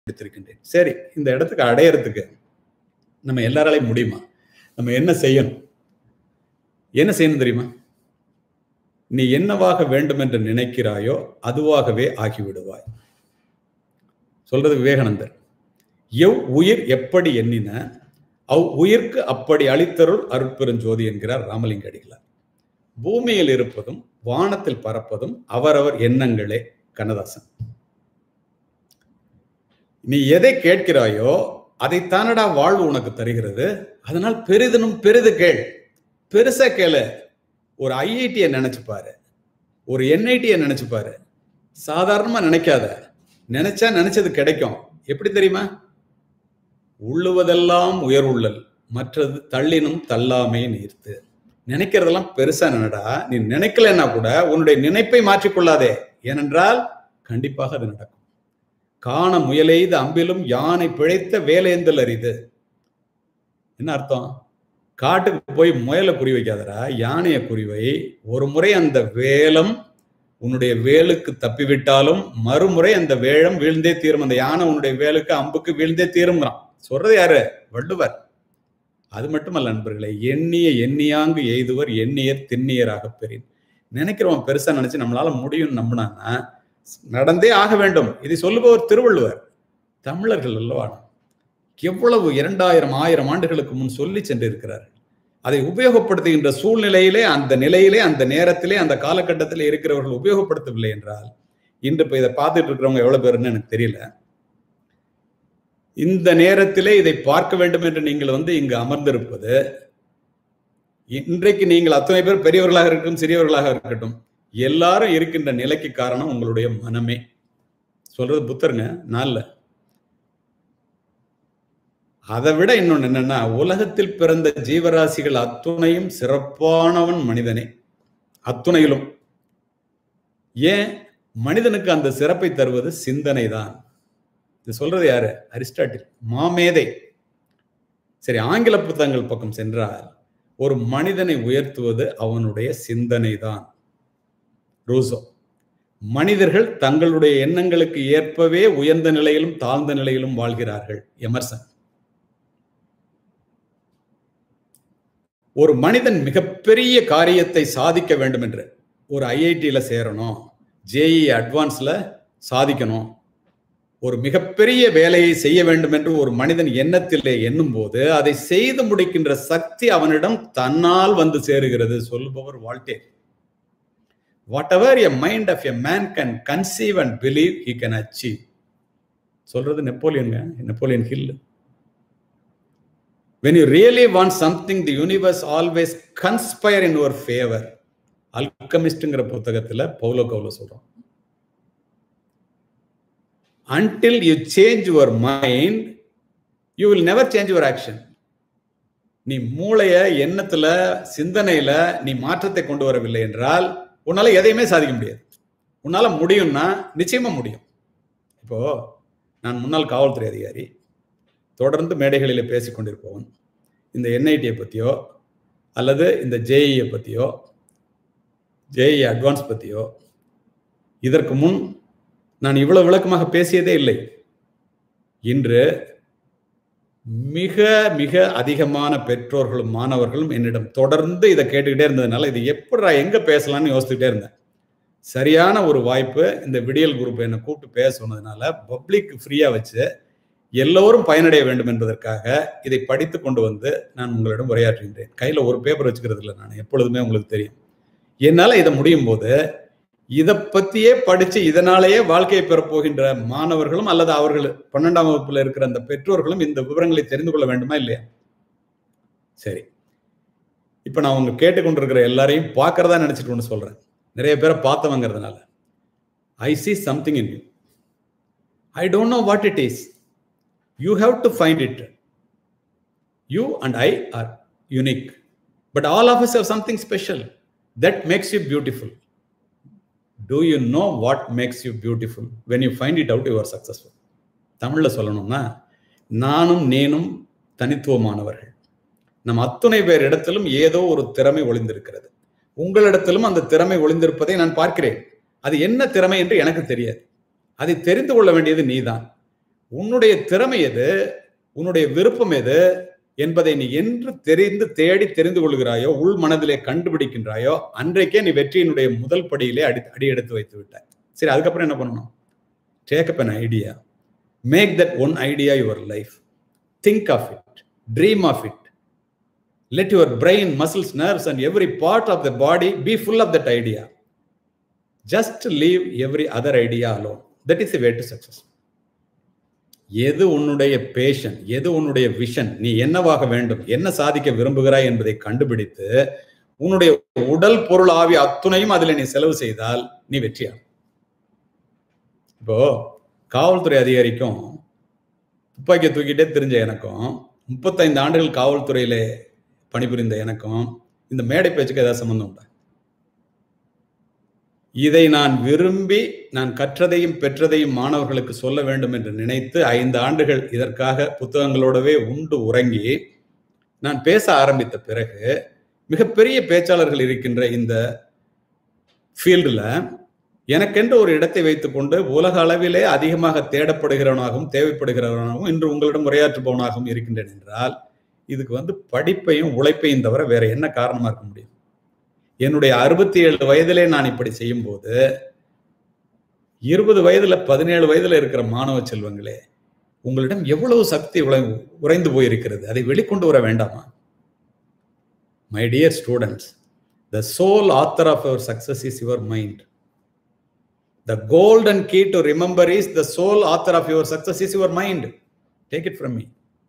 முடித்திருக்கின்றேன் சரி இந்த இடத்துக்கு அடையறதுக்கு நம்ம எல்லாராலையும் முடியுமா நம்ம என்ன செய்யணும் என்ன செய்யணும் தெரியுமா நீ என்னவாக வேண்டும் என்று நினைக்கிறாயோ அதுவாகவே ஆகிவிடுவாய் சொல்றது விவேகானந்தர் எவ் உயிர் எப்படி எண்ணின அவ் உயிர்க்கு அப்படி அளித்தருள் அருட்பெருஞ்சோதி என்கிறார் ராமலிங்க அடிகளார் பூமியில் இருப்பதும் வானத்தில் பறப்பதும் அவரவர் எண்ணங்களே கண்ணதாசன் நீ எதை கேட்கிறாயோ அதை தானடா வாழ்வு உனக்கு தருகிறது அதனால் பெரிதனும் பெரிது கேள் பெருசா கேளு ஒரு ஐஐடியை நினைச்சு பாரு ஒரு என்ஐடியை நினைச்சு பாரு சாதாரணமா நினைக்காத நினைச்சா நினைச்சது கிடைக்கும் எப்படி தெரியுமா உள்ளுவதெல்லாம் உயர்வுள்ளல் மற்றது தள்ளினும் தள்ளாமே நீர்த்து நினைக்கிறதெல்லாம் பெருசா நினடா நீ நினைக்கலன்னா கூட உன்னுடைய நினைப்பை மாற்றிக்கொள்ளாதே ஏனென்றால் கண்டிப்பாக அது நடக்கும் காண முயலெய்து அம்பிலும் யானை பிழைத்த வேலேந்தல் அரிது என்ன அர்த்தம் காட்டுக்கு போய் முயலை குறி வைக்காதடா யானையை குறிவை ஒரு முறை அந்த வேலம் உன்னுடைய வேலுக்கு தப்பிவிட்டாலும் மறுமுறை அந்த வேழம் வீழ்ந்தே தீரும் அந்த யானை உன்னுடைய வேலுக்கு அம்புக்கு வீழ்ந்தே தீருங்கிறான் சொல்றது யாரு வள்ளுவர் அது மட்டுமல்ல நண்பர்களே எண்ணிய எண்ணியாங்கு எய்துவர் எண்ணியர் திண்ணியராக பெறின் நினைக்கிறவன் பெருசா நினைச்சு நம்மளால முடியும் நம்பினான்னா நடந்தே ஆக வேண்டும் இதை சொல்லுபவர் திருவள்ளுவர் தமிழர்கள் அல்லவா எவ்வளவு இரண்டாயிரம் ஆயிரம் ஆண்டுகளுக்கு முன் சொல்லி சென்றிருக்கிறார்கள் அதை உபயோகப்படுத்துகின்ற சூழ்நிலையிலே அந்த நிலையிலே அந்த நேரத்திலே அந்த காலகட்டத்திலே இருக்கிறவர்கள் உபயோகப்படுத்தவில்லை என்றால் இன்று இப்ப இதை பார்த்துட்டு இருக்கிறவங்க எவ்வளவு பேருன்னு எனக்கு தெரியல இந்த நேரத்திலே இதை பார்க்க வேண்டும் என்று நீங்கள் வந்து இங்கு அமர்ந்திருப்பது இன்றைக்கு நீங்கள் அத்தனை பேர் பெரியவர்களாக இருக்கட்டும் சிறியவர்களாக இருக்கட்டும் எல்லாரும் இருக்கின்ற நிலைக்கு காரணம் உங்களுடைய மனமே சொல்றது புத்தருங்க நாள்ல அதை விட இன்னொன்னு என்னன்னா உலகத்தில் பிறந்த ஜீவராசிகள் அத்துணையும் சிறப்பானவன் மனிதனே அத்துணையிலும் ஏன் மனிதனுக்கு அந்த சிறப்பை தருவது சிந்தனை தான் இது சொல்றது யாரு அரிஸ்டாட்டில் மாமேதை சரி ஆங்கில புத்தகங்கள் பக்கம் சென்றால் ஒரு மனிதனை உயர்த்துவது அவனுடைய சிந்தனை தான் ரூசோ மனிதர்கள் தங்களுடைய எண்ணங்களுக்கு ஏற்பவே உயர்ந்த நிலையிலும் தாழ்ந்த நிலையிலும் வாழ்கிறார்கள் எமர்சன் ஒரு மனிதன் மிகப்பெரிய காரியத்தை சாதிக்க வேண்டும் என்று ஒரு ஐஐடியில சேரணும் ஜேஇ அட்வான்ஸ்ல சாதிக்கணும் ஒரு மிகப்பெரிய வேலையை செய்ய வேண்டும் என்று ஒரு மனிதன் எண்ணத்திலே எண்ணும் போது அதை செய்து முடிக்கின்ற சக்தி அவனிடம் தன்னால் வந்து சேருகிறது சொல்லுபவர் Voltaire whatever a mind of a man can conceive and believe he can achieve சொல்றது நெப்போலியனுங்க Napoleon Hill when you really want something the universe always conspire in your favor அல்கமிஸ்ட்ங்கிற புத்தகத்துல பவுலோ கவுல சொல்றோம் until you change your mind you will never change your action நீ மூளைய எண்ணத்துல சிந்தனையில நீ மாற்றத்தை கொண்டு வரவில்லை என்றால் உன்னால எதையுமே சாதிக்க முடியாது உன்னால முடியும்னா நிச்சயமா முடியும் இப்போ நான் முன்னாள் காவல்துறை அதிகாரி தொடர்ந்து மேடைகளில் பேசிக் கொண்டிருப்பவன் இந்த என்ஐடியை பற்றியோ அல்லது இந்த ஜேஇயை பற்றியோ ஜேஇ அட்வான்ஸ் பற்றியோ இதற்கு முன் நான் இவ்வளவு விளக்கமாக பேசியதே இல்லை இன்று மிக மிக அதிகமான பெற்றோர்களும் மாணவர்களும் என்னிடம் தொடர்ந்து இதை கேட்டுக்கிட்டே இருந்ததுனால இது எப்படா எங்க பேசலாம்னு யோசிச்சுக்கிட்டே இருந்தேன் சரியான ஒரு வாய்ப்பு இந்த விடியல் குரூப் என்னை கூப்பிட்டு பேச சொன்னதுனால பப்ளிக் ஃப்ரீயா வச்சு எல்லோரும் பயனடைய வேண்டும் என்பதற்காக இதை படித்து கொண்டு வந்து நான் உங்களிடம் உரையாற்றுகின்றேன் கையில ஒரு பேப்பர் வச்சுக்கிறது இல்லை நான் எப்பொழுதுமே உங்களுக்கு தெரியும் என்னால இதை முடியும் போது இதை பத்தியே படிச்சு இதனாலேயே வாழ்க்கையை பெறப்போகின்ற மாணவர்களும் அல்லது அவர்கள் பன்னெண்டாம் வகுப்புல இருக்கிற அந்த பெற்றோர்களும் இந்த விவரங்களை தெரிந்து கொள்ள வேண்டுமா இல்லையா சரி இப்ப நான் உங்க கேட்டுக்கொண்டிருக்கிற எல்லாரையும் பார்க்கறதா நினைச்சிட்டு ஒன்று சொல்றேன் நிறைய பேரை பார்த்தவங்கிறதுனால I see something in you I don't know what it is you have to find it you and i are unique but all of us have something special that makes you beautiful do you know what makes you beautiful when you find it out you are successful தமிழ்ல சொல்லணும்னா நானும் நேனும் தனித்துவமானவர்கள் நம் அத்துணை பேர் இடத்திலும் ஏதோ ஒரு திறமை ஒளிந்திருக்கிறது உங்களிடத்திலும் அந்த திறமை ஒளிந்திருப்பதை நான் பார்க்கிறேன் அது என்ன திறமை என்று எனக்கு தெரியாது அதை தெரிந்து கொள்ள வேண்டியது நீதான் உன்னுடைய திறமை எது உன்னுடைய விருப்பம் எது என்பதை நீ என்று தெரிந்து தேடி தெரிந்து கொள்கிறாயோ உள் மனதிலே கண்டுபிடிக்கின்றாயோ அன்றைக்கே நீ வெற்றியினுடைய முதல் படியிலே அடி அடி எடுத்து வைத்து விட்டாய் சரி அதுக்கப்புறம் என்ன பண்ணணும் take up an idea make that one idea your life think of it dream of it let your brain muscles nerves and every part of the body be full of that idea just leave every other idea alone that is way to success எது உன்னுடைய fashion எது உன்னுடைய vision நீ என்னவாக வேண்டும் என்ன சாதிக்க விரும்புகிறாய் என்பதை கண்டுபிடித்து உன்னுடைய உடல் பொருள் ஆவி அத்துணையும் அதில் நீ செலவு செய்தால் நீ வெற்றியாகும் இப்போ காவல்துறை அதிகாரிக்கும் துப்பாக்கியை தூக்கிட்டே தெரிஞ்ச எனக்கும் முப்பத்தைந்து ஆண்டுகள் காவல்துறையில பணிபுரிந்த எனக்கும் இந்த மேடை பேச்சுக்கு ஏதாவது சம்பந்தம் உண்டா இதை நான் விரும்பி நான் கற்றதையும் பெற்றதையும் மாணவர்களுக்கு சொல்ல வேண்டும் என்று நினைத்து ஐந்து ஆண்டுகள் இதற்காக புத்தகங்களோடவே உண்டு உறங்கி நான் பேச ஆரம்பித்த பிறகு மிகப்பெரிய பேச்சாளர்கள் இருக்கின்ற இந்த ஃபீல்டில் எனக்கென்று ஒரு இடத்தை வைத்துக்கொண்டு உலக அளவிலே அதிகமாக தேடப்படுகிறவனாகவும் தேவைப்படுகிறவனாகவும் இன்று உங்களிடம் உரையாற்றுபவனாகவும் இருக்கின்றேன் என்றால் இதுக்கு வந்து படிப்பையும் உழைப்பையும் தவிர வேற என்ன காரணமா இருக்க முடியும் என்னுடைய அறுபத்தி ஏழு வயதிலே நான் இப்படி செய்யும் போது இருபது வயதுல பதினேழு வயதுல இருக்கிற மாணவ செல்வங்களே உங்களிடம் எவ்வளவு சக்தி உறைந்து போயிருக்கிறது அதை வெளிக்கொண்டு வர வேண்டாமா my dear students the sole author of your success is your mind the golden key to remember is the sole author of your success is your mind take it from me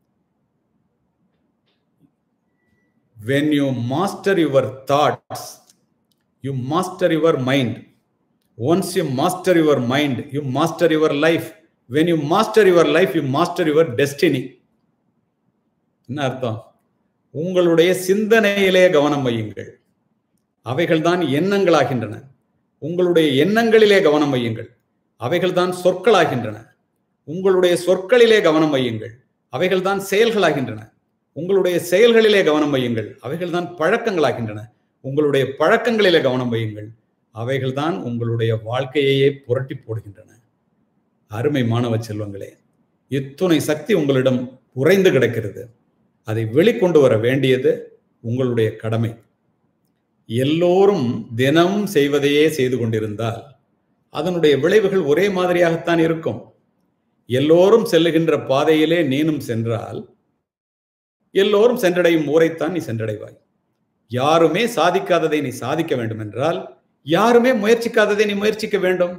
when you master your thoughts you master your mind once you master your mind you master your life when you master your life you master your destiny என்ன அர்த்தம் உங்களுடைய சிந்தனையிலே கவனம் வையுங்கள் அவைகள் தான் எண்ணங்களாகின்றன உங்களுடைய எண்ணங்களிலே கவனம் வையுங்கள் அவைகள் தான் சொற்களாகின்றன உங்களுடைய சொற்களிலே கவனம் வையுங்கள் அவைகள் தான் செயல்களாகின்றன உங்களுடைய செயல்களிலே கவனம் வையுங்கள் அவைகள் தான் பழக்கங்களாகின்றன உங்களுடைய பழக்கங்களிலே கவனம் வையுங்கள் அவைகள் தான் உங்களுடைய வாழ்க்கையையே புரட்டி போடுகின்றன அருமை மாணவ செல்வங்களே இத்துணை சக்தி உங்களிடம் உறைந்து கிடக்கிறது அதை வெளிக்கொண்டு வர வேண்டியது உங்களுடைய கடமை எல்லோரும் தினமும் செய்வதையே செய்து கொண்டிருந்தால் அதனுடைய விளைவுகள் ஒரே மாதிரியாகத்தான் இருக்கும் எல்லோரும் செல்லுகின்ற பாதையிலே நீனும் சென்றால் எல்லோரும் சென்றடையும் ஊரைத்தான் நீ சென்றடைவாய் யாருமே சாதிக்காததை நீ சாதிக்க வேண்டும் என்றால் யாருமே முயற்சிக்காததை நீ முயற்சிக்க வேண்டும்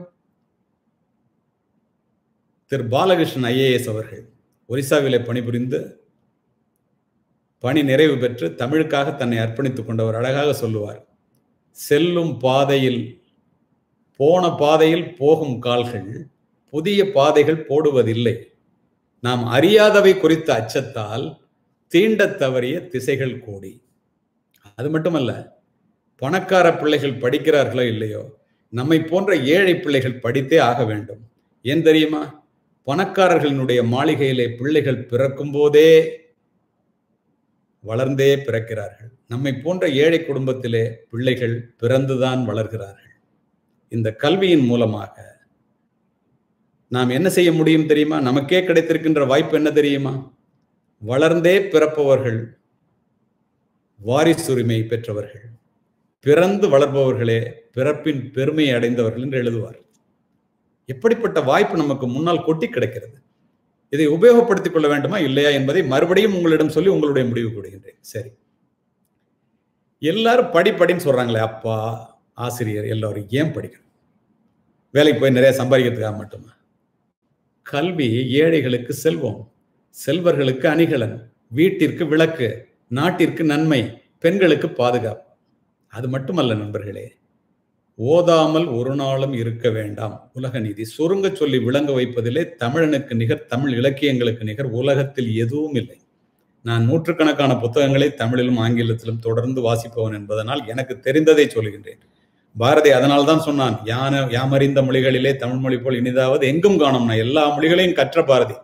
திரு பாலகிருஷ்ணன் ஐஏஎஸ் அவர்கள் ஒரிசாவிலே பணிபுரிந்து பணி நிறைவு பெற்று தமிழுக்காக தன்னை அர்ப்பணித்துக் கொண்டவர் அழகாக சொல்லுவார் செல்லும் பாதையில் போன பாதையில் போகும் கால்கள் புதிய பாதைகள் போடுவதில்லை நாம் அறியாதவை குறித்த அச்சத்தால் தீண்டத் தவறிய திசைகள் கோடி அது மட்டுமல்ல பணக்கார பிள்ளைகள் படிக்கிறார்களோ இல்லையோ நம்மை போன்ற ஏழை பிள்ளைகள் படித்தே ஆக வேண்டும் ஏன் தெரியுமா பணக்காரர்களினுடைய மாளிகையிலே பிள்ளைகள் பிறக்கும் போதே வளர்ந்தே பிறக்கிறார்கள் நம்மை போன்ற ஏழை குடும்பத்திலே பிள்ளைகள் பிறந்துதான் வளர்கிறார்கள் இந்த கல்வியின் மூலமாக நாம் என்ன செய்ய முடியும் தெரியுமா நமக்கே கிடைத்திருக்கின்ற வாய்ப்பு என்ன தெரியுமா வளர்ந்தே பிறப்பவர்கள் வாரிசுரிமை பெற்றவர்கள் பிறந்து வளர்பவர்களே பிறப்பின் பெருமை அடைந்தவர்கள் என்று எழுதுவார் எப்படிப்பட்ட வாய்ப்பு நமக்கு முன்னால் கொட்டி கிடக்கிறது இதை உபயோகப்படுத்திக் கொள்ள வேண்டுமா இல்லையா என்பதை மறுபடியும் உங்களிடம் சொல்லி உங்களுடைய முடிவு கொடுக்கின்றேன் சரி எல்லாரும் படிப்படின்னு சொல்றாங்களே அப்பா ஆசிரியர் எல்லாரும் ஏன் படிக்கணும் வேலைக்கு போய் நிறைய சம்பாதிக்கிறதுக்காக மட்டுமா கல்வி ஏழைகளுக்கு செல்வம் செல்வர்களுக்கு அணிகலன் வீட்டிற்கு விளக்கு நாட்டிற்கு நன்மை பெண்களுக்கு பாதுகாப்பு அது மட்டுமல்ல நண்பர்களே ஓதாமல் ஒரு நாளும் இருக்க வேண்டாம் உலக நீதி சுருங்க சொல்லி விளங்க வைப்பதிலே தமிழனுக்கு நிகர் தமிழ் இலக்கியங்களுக்கு நிகர் உலகத்தில் எதுவும் இல்லை நான் நூற்றுக்கணக்கான புத்தகங்களை தமிழிலும் ஆங்கிலத்திலும் தொடர்ந்து வாசிப்பவன் என்பதனால் எனக்கு தெரிந்ததை சொல்கின்றேன் பாரதி அதனால் தான் சொன்னான் யான யாமறிந்த மொழிகளிலே தமிழ் மொழி போல் இனிதாவது எங்கும் காணும் நான் எல்லா மொழிகளையும் கற்ற பாரதி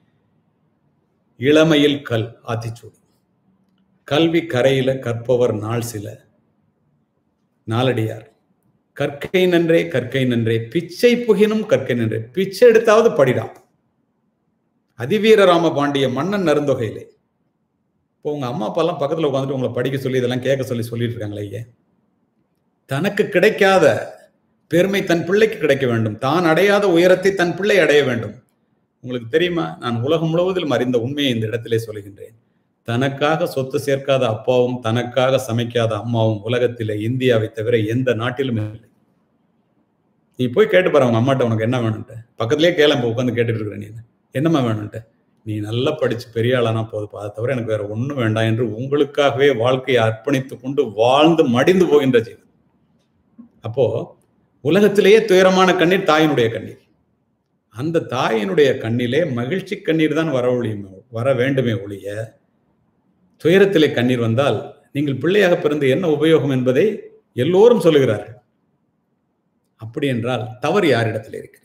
இளமையில் கல் ஆத்திச்சூடி கல்வி கரையில கற்பவர் நாள் சில நாளடியார் கற்கை நன்றே கற்கை நன்றே பிச்சை புகினும் கற்கை நன்றே பிச்சை எடுத்தாவது படிடா அதிவீர ராம பாண்டிய மன்னன் நருந்தொகையிலே இப்போ உங்க அம்மா அப்பா எல்லாம் பக்கத்துல உட்காந்துட்டு உங்களை படிக்க சொல்லி இதெல்லாம் கேட்க சொல்லி சொல்லிட்டு இருக்காங்களே ஐயா தனக்கு கிடைக்காத பெருமை தன் பிள்ளைக்கு கிடைக்க வேண்டும் தான் அடையாத உயரத்தை தன் பிள்ளை அடைய வேண்டும் உங்களுக்கு தெரியுமா நான் உலகம் முழுவதிலும் அறிந்த உண்மையை இந்த இடத்திலே சொல்கின்றேன் தனக்காக சொத்து சேர்க்காத அப்பாவும் தனக்காக சமைக்காத அம்மாவும் உலகத்திலே இந்தியாவை தவிர எந்த நாட்டிலும் இல்லை நீ போய் கேட்டு பாரு அவங்க அம்மாட்ட உனக்கு என்ன வேணும்ட்டு பக்கத்துலயே கேளம்ப உட்காந்து கேட்டுட்டு இருக்கிற நீ என்னம்மா வேணும்ட்டு நீ நல்லா படிச்சு பெரிய ஆளானா போதுப்பா அதை தவிர எனக்கு வேற ஒண்ணும் வேண்டாம் என்று உங்களுக்காகவே வாழ்க்கையை அர்ப்பணித்து கொண்டு வாழ்ந்து மடிந்து போகின்ற ஜீவன் அப்போ உலகத்திலேயே துயரமான கண்ணீர் தாயினுடைய கண்ணீர் அந்த தாயினுடைய கண்ணிலே மகிழ்ச்சி கண்ணீர் தான் வர ஒழியும் வர வேண்டுமே ஒழிய துயரத்திலே கண்ணீர் வந்தால் நீங்கள் பிள்ளையாக பிறந்து என்ன உபயோகம் என்பதை எல்லோரும் சொல்லுகிறார்கள் அப்படி என்றால் தவறு யாரிடத்தில் இருக்கிறது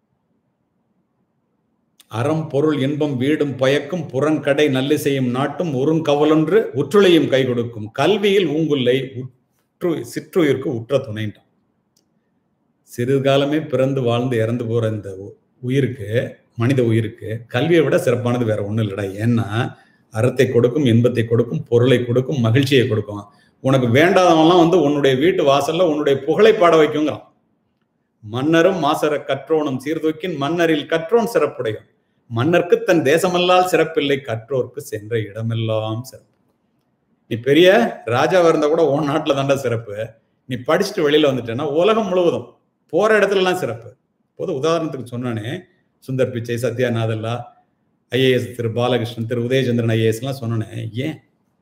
அறம் பொருள் இன்பம் வீடும் பயக்கும் புறங்கடை நல்லிசையும் நாட்டும் ஒருங்கவலொன்று உற்றுளையும் கை கொடுக்கும் கல்வியில் ஊங்குல்லை உற்று சிற்றுயிருக்கு உற்ற துணைன்றான் சிறுகாலமே பிறந்து வாழ்ந்து இறந்து போற இந்த உயிருக்கு மனித உயிருக்கு கல்வியை விட சிறப்பானது வேற ஒண்ணும் இல்லடா ஏன்னா அறத்தை கொடுக்கும் இன்பத்தை கொடுக்கும் பொருளை கொடுக்கும் மகிழ்ச்சியை கொடுக்கும் உனக்கு வேண்டாதவன்லாம் வந்து உன்னுடைய வீட்டு வாசல்ல உன்னுடைய புகழை பாட வைக்குங்கிறான் மன்னரும் மாசர கற்றோனும் சீர்தூக்கின் மன்னரில் கற்றோன் சிறப்புடையும் மன்னருக்கு தன் தேசமல்லால் சிறப்பில்லை கற்றோர்க்கு சென்ற இடமெல்லாம் சிறப்பு நீ பெரிய ராஜாவா இருந்தா கூட உன் நாட்டுல தாண்டா சிறப்பு நீ படிச்சுட்டு வெளியில வந்துட்டேன்னா உலகம் முழுவதும் போற இடத்துல எல்லாம் சிறப்பு பொது உதாரணத்துக்கு சொன்னானே சுந்தர் பிச்சை சத்யா நாதல்லா ஐஏஎஸ் திரு பாலகிருஷ்ணன் திரு உதயச்சந்திரன் ஐஏஎஸ் எல்லாம் சொன்னேன் ஏன்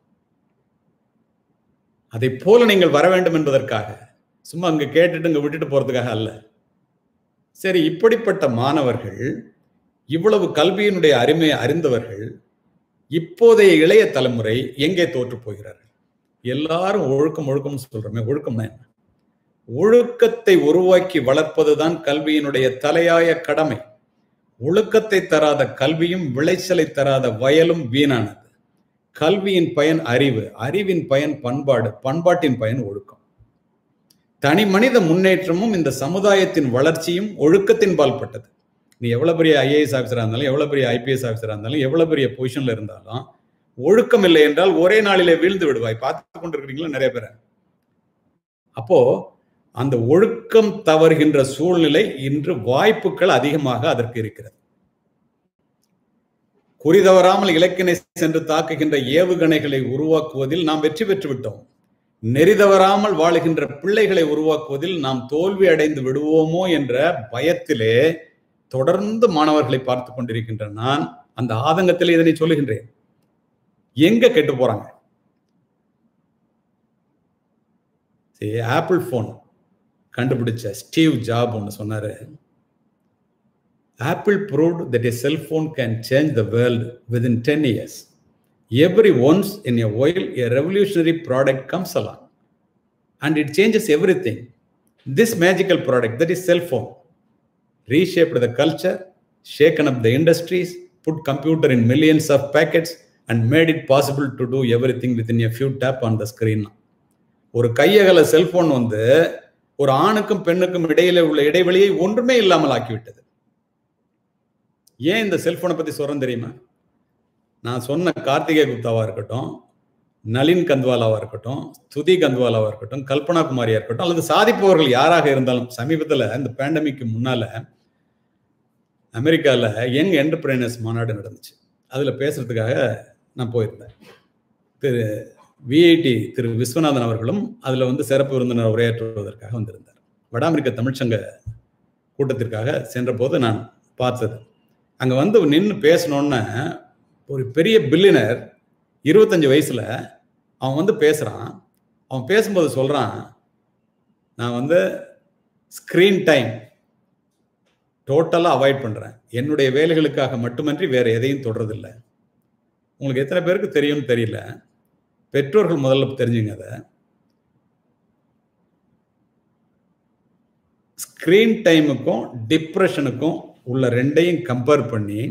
அதை போல நீங்கள் வர வேண்டும் என்பதற்காக சும்மா அங்க கேட்டுட்டு இங்க விட்டுட்டு போறதுக்காக அல்ல சரி இப்படிப்பட்ட மாணவர்கள் இவ்வளவு கல்வியினுடைய அருமையை அறிந்தவர்கள் இப்போதைய இளைய தலைமுறை எங்கே தோற்று போகிறார்கள் எல்லாரும் ஒழுக்கம் ஒழுக்கம்னு சொல்றோமே ஒழுக்கம்னா என்ன ஒழுக்கத்தை உருவாக்கி வளர்ப்பதுதான் கல்வியினுடைய தலையாய கடமை ஒழுக்கத்தை தராத கல்வியும் விளைச்சலை தராத வயலும் வீணானது கல்வியின் பயன் அறிவு அறிவின் பயன் பண்பாடு பண்பாட்டின் பயன் ஒழுக்கம் தனி மனித முன்னேற்றமும் இந்த சமுதாயத்தின் வளர்ச்சியும் ஒழுக்கத்தின் பால்பட்டது நீ எவ்வளவு பெரிய ஐஏஎஸ் ஆஃபீஸரா இருந்தாலும் எவ்வளவு பெரிய ஐபிஎஸ் ஆஃபீஸரா இருந்தாலும் எவ்வளவு பெரிய பொசிஷன்ல இருந்தாலும் ஒழுக்கம் இல்லை என்றால் ஒரே நாளிலே வீழ்ந்து விடுவாய் பார்த்து கொண்டிருக்கிறீங்களா நிறைய பேர் அப்போ அந்த ஒழுக்கம் தவறுகின்ற சூழ்நிலை இன்று வாய்ப்புகள் அதிகமாக அதற்கு இருக்கிறது குறிதவறாமல் இலக்கினை சென்று தாக்குகின்ற ஏவுகணைகளை உருவாக்குவதில் நாம் வெற்றி பெற்று விட்டோம் நெறிதவறாமல் வாழுகின்ற பிள்ளைகளை உருவாக்குவதில் நாம் தோல்வி அடைந்து விடுவோமோ என்ற பயத்திலே தொடர்ந்து மாணவர்களை பார்த்து கொண்டிருக்கின்ற நான் அந்த ஆதங்கத்தில் இதனை சொல்லுகின்றேன் எங்க கெட்டு போறாங்க ஆப்பிள் போன் கண்டுபிடிச்ச ஸ்டீவ் ஜாப் ஒன்று சொன்னாரு Apple proved that a cellphone can change the world within ten years every once in a while a revolutionary product comes along and it changes everything this magical product that is cellphone reshaped the culture, shaken up the industries, put computer in millions of packets, and made it possible to do everything within a few tap on the screen. ஒரு கையகல cellphone வந்து ஒரு ஆணுக்கும் பெண்ணுக்கும் இடையில உள்ள இடைவெளியை ஒன்றுமே இல்லாமல் ஆக்கிவிட்டது ஏன் இந்த செல்போனை பத்தி சொல்றேன் தெரியுமா நான் சொன்ன கார்த்திகே குப்தாவா இருக்கட்டும் நளின் கந்த்வாலாவா இருக்கட்டும் துதி கந்த்வாலாவா இருக்கட்டும் கல்பனா குமாரியா இருக்கட்டும் அல்லது சாதிப்பவர்கள் யாராக இருந்தாலும் சமீபத்தில் இந்த பேண்டமிக்கு முன்னால அமெரிக்காவில் யங் என்டர்பிரைனர்ஸ் மாநாடு நடந்துச்சு அதில் பேசுறதுக்காக நான் போயிருந்தேன் திரு விஐடி திரு விஸ்வநாதன் அவர்களும் அதில் வந்து சிறப்பு விருந்தினர் உரையாற்றுவதற்காக வந்திருந்தார் வட அமெரிக்க தமிழ்ச்சங்க கூட்டத்திற்காக சென்ற போது நான் பார்த்தது அங்கே வந்து நின்று பேசணுன்னு ஒரு பெரிய பில்லினர் இருபத்தஞ்சு வயசுல அவன் வந்து பேசுறான் அவன் பேசும்போது சொல்றான் நான் வந்து ஸ்கிரீன் டைம் டோட்டலாக அவாய்ட் பண்றேன் என்னுடைய வேலைகளுக்காக மட்டுமன்றி வேற எதையும் தொடரதில்லை உங்களுக்கு எத்தனை பேருக்கு தெரியும்னு தெரியல பெற்றோர்கள் முதல்ல தெரிஞ்சுங்க அதை ஸ்கிரீன் டைமுக்கும் டிப்ரெஷனுக்கும் உள்ள ரெண்டையும் கம்பேர் பண்ணி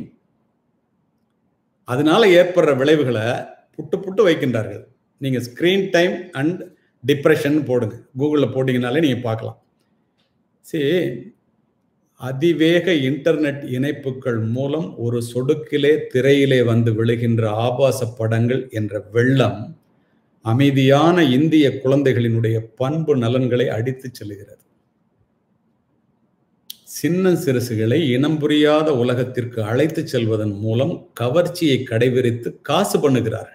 அதனால ஏற்படுற விளைவுகளை புட்டு புட்டு வைக்கின்றார்கள் நீங்க ஸ்கிரீன் டைம் அண்ட் டிப்ரெஷன் போடுங்க கூகுளில் போட்டிங்கனாலே நீங்க பார்க்கலாம் சரி அதிவேக இன்டர்நெட் இணைப்புகள் மூலம் ஒரு சொடுக்கிலே திரையிலே வந்து விழுகின்ற ஆபாச படங்கள் என்ற வெள்ளம் அமைதியான இந்திய குழந்தைகளினுடைய பண்பு நலன்களை அடித்துச் செல்கிறது சின்ன சிறுசுகளை இனம் புரியாத உலகத்திற்கு அழைத்துச் செல்வதன் மூலம் கவர்ச்சியை கடைபிடித்து காசு பண்ணுகிறார்கள்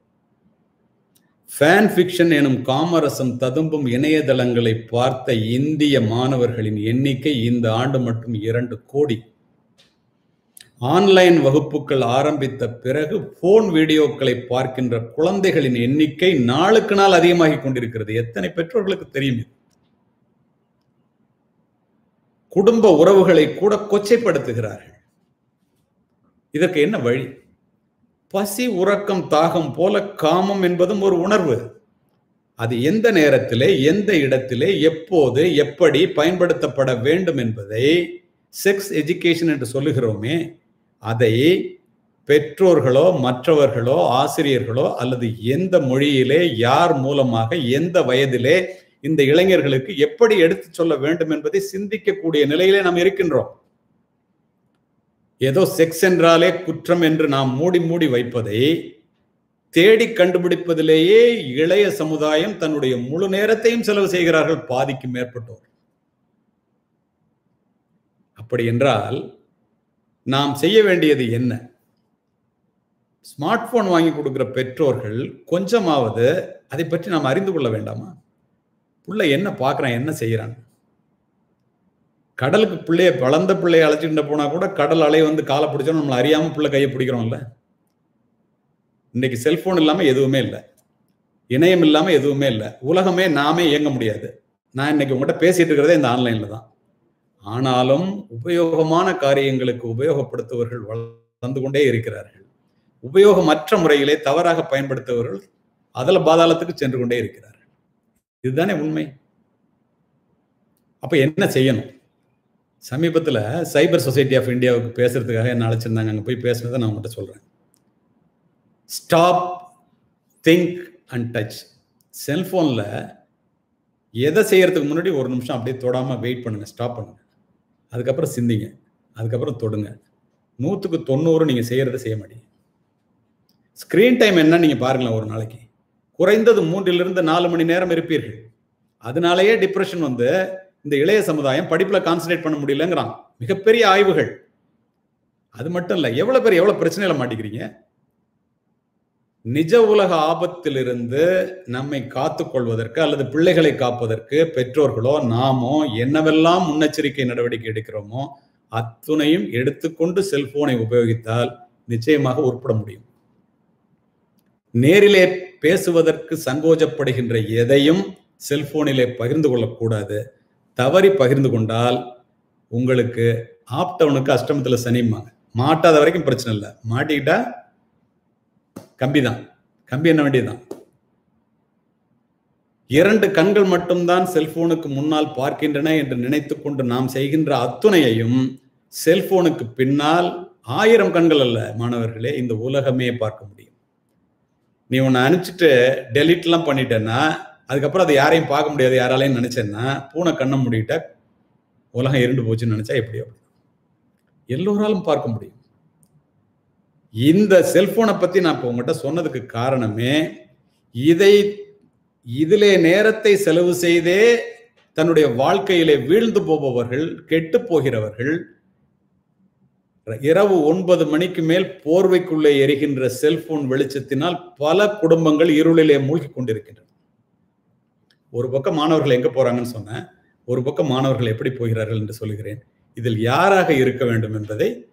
ஃபேன் ஃபிக்ஷன் எனும் காமரசம் ததும்பும் இணையதளங்களை பார்த்த இந்திய மாணவர்களின் எண்ணிக்கை இந்த ஆண்டு மட்டும் இரண்டு கோடி ஆன்லைன் வகுப்புகள் ஆரம்பித்த பிறகு போன் வீடியோக்களை பார்க்கின்ற குழந்தைகளின் எண்ணிக்கை நாளுக்கு நாள் அதிகமாகிக் கொண்டிருக்கிறது எத்தனை பெற்றோர்களுக்கு தெரியும் இது குடும்ப உறவுகளை கூட கொச்சைப்படுத்துகிறார்கள் இதற்கு என்ன வழி பசி உறக்கம் தாகம் போல காமம் என்பதும் ஒரு உணர்வு அது எந்த நேரத்திலே எந்த இடத்திலே எப்போது எப்படி பயன்படுத்தப்பட வேண்டும் என்பதை செக்ஸ் எஜுகேஷன் என்று சொல்லுகிறோமே அதை பெற்றோர்களோ மற்றவர்களோ ஆசிரியர்களோ அல்லது எந்த மொழியிலே யார் மூலமாக எந்த வயதிலே இந்த இளைஞர்களுக்கு எப்படி எடுத்து சொல்ல வேண்டும் என்பதை சிந்திக்கக்கூடிய நிலையிலே நாம் இருக்கின்றோம் ஏதோ செக்ஸ் என்றாலே குற்றம் என்று நாம் மூடி மூடி வைப்பதை தேடி கண்டுபிடிப்பதிலேயே இளைய சமுதாயம் தன்னுடைய முழு நேரத்தையும் செலவு செய்கிறார்கள் பாதிக்கு மேற்பட்டோர் அப்படி என்றால் நாம் செய்ய வேண்டியது என்ன ஸ்மார்ட் போன் வாங்கி கொடுக்கிற பெற்றோர்கள் கொஞ்சமாவது அதை பற்றி நாம் அறிந்து கொள்ள வேண்டாமா புள்ள என்ன பார்க்குறான் என்ன செய்கிறான் கடலுக்கு பிள்ளைய வளர்ந்த பிள்ளைய அழைச்சிட்டு போனா கூட கடல் அலை வந்து காலை பிடிச்சோம் நம்மளை அறியாம பிள்ளை கையை பிடிக்கிறோம்ல இன்னைக்கு செல்போன் இல்லாம எதுவுமே இல்லை இணையம் இல்லாம எதுவுமே இல்லை உலகமே நாமே இயங்க முடியாது நான் இன்னைக்கு உங்கள்கிட்ட பேசிட்டு இருக்கிறதே இந்த ஆன்லைன்ல தான் ஆனாலும் உபயோகமான காரியங்களுக்கு உபயோகப்படுத்துவர்கள் வளர்ந்து கொண்டே இருக்கிறார்கள் உபயோகமற்ற முறையிலே தவறாக பயன்படுத்துபவர்கள் அதல பாதாளத்துக்கு சென்று கொண்டே இருக்கிறார்கள் இதுதானே உண்மை அப்ப என்ன செய்யணும் சமீபத்தில் சைபர் சொசைட்டி ஆஃப் இந்தியாவுக்கு பேசுறதுக்காக என்ன அழைச்சிருந்தாங்க அங்கே போய் பேசுனதை நான் உங்கள்கிட்ட சொல்கிறேன் ஸ்டாப் திங்க் அண்ட் டச் செல்ஃபோனில் எதை செய்யறதுக்கு முன்னாடி ஒரு நிமிஷம் அப்படியே தொடாமல் வெயிட் பண்ணுங்க ஸ்டாப் பண்ணுங்க அதுக்கப்புறம் சிந்திங்க அதுக்கப்புறம் தொடுங்க நூற்றுக்கு தொண்ணூறு நீங்கள் செய்யறதை செய்ய மாட்டீங்க ஸ்க்ரீன் டைம் என்ன நீங்கள் பாருங்களேன் ஒரு நாளைக்கு குறைந்தது மூன்றிலிருந்து நாலு மணி நேரம் இருப்பீர்கள் அதனாலேயே டிப்ரெஷன் வந்து இந்த இளைய சமுதாயம் படிப்புல கான்சன்ட்ரேட் பண்ண முடியலங்கிறான் மிகப்பெரிய ஆய்வுகள் அது மட்டும் இல்ல எவ்வளவு பேர் எவ்வளவு பிரச்சனையில மாட்டிக்கிறீங்க நிஜ உலக ஆபத்திலிருந்து நம்மை காத்து கொள்வதற்கு அல்லது பிள்ளைகளை காப்பதற்கு பெற்றோர்களோ நாமோ என்னவெல்லாம் முன்னெச்சரிக்கை நடவடிக்கை எடுக்கிறோமோ அத்துணையும் எடுத்துக்கொண்டு செல்போனை உபயோகித்தால் நிச்சயமாக உட்பட முடியும் நேரிலே பேசுவதற்கு சங்கோஜப்படுகின்ற எதையும் செல்போனிலே பகிர்ந்து கொள்ளக்கூடாது தவறி பகிர்ந்து கொண்டால் உங்களுக்கு ஆப்டவுனுக்கு அஷ்டமத்தில் சனிம்பாங்க மாட்டாத வரைக்கும் பிரச்சனை இல்லை மாட்டிக்கிட்டா கம்பி தான் கம்பி என்ன வேண்டியதுதான் இரண்டு கண்கள் மட்டும்தான் செல்போனுக்கு முன்னால் பார்க்கின்றன என்று நினைத்து கொண்டு நாம் செய்கின்ற அத்துணையையும் செல்போனுக்கு பின்னால் ஆயிரம் கண்கள் அல்ல மாணவர்களே இந்த உலகமே பார்க்க முடியும் நீ உன்னை அனுப்பிச்சிட்டு டெலிட்லாம் பண்ணிட்டேன்னா அதுக்கப்புறம் அதை யாரையும் பார்க்க முடியாது யாராலையும் நினைச்சேன்னா பூனை கண்ணை மூடிட்ட உலகம் இருண்டு போச்சுன்னு நினைச்சா எப்படி அப்படி எல்லோராலும் பார்க்க முடியும் இந்த செல்போனை பத்தி நான் இப்போ உங்ககிட்ட சொன்னதுக்கு காரணமே இதை இதிலே நேரத்தை செலவு செய்தே தன்னுடைய வாழ்க்கையிலே வீழ்ந்து போபவர்கள் கெட்டு போகிறவர்கள் இரவு ஒன்பது மணிக்கு மேல் போர்வைக்குள்ளே எரிகின்ற செல்போன் வெளிச்சத்தினால் பல குடும்பங்கள் இருளிலே மூழ்கி கொண்டிருக்கின்றன ஒரு பக்கம் மாணவர்கள் எங்க போறாங்கன்னு சொன்னேன் ஒரு பக்கம் மாணவர்கள் எப்படி போகிறார்கள் என்று சொல்லுகிறேன் இதில் யாராக இருக்க வேண்டும் என்பதை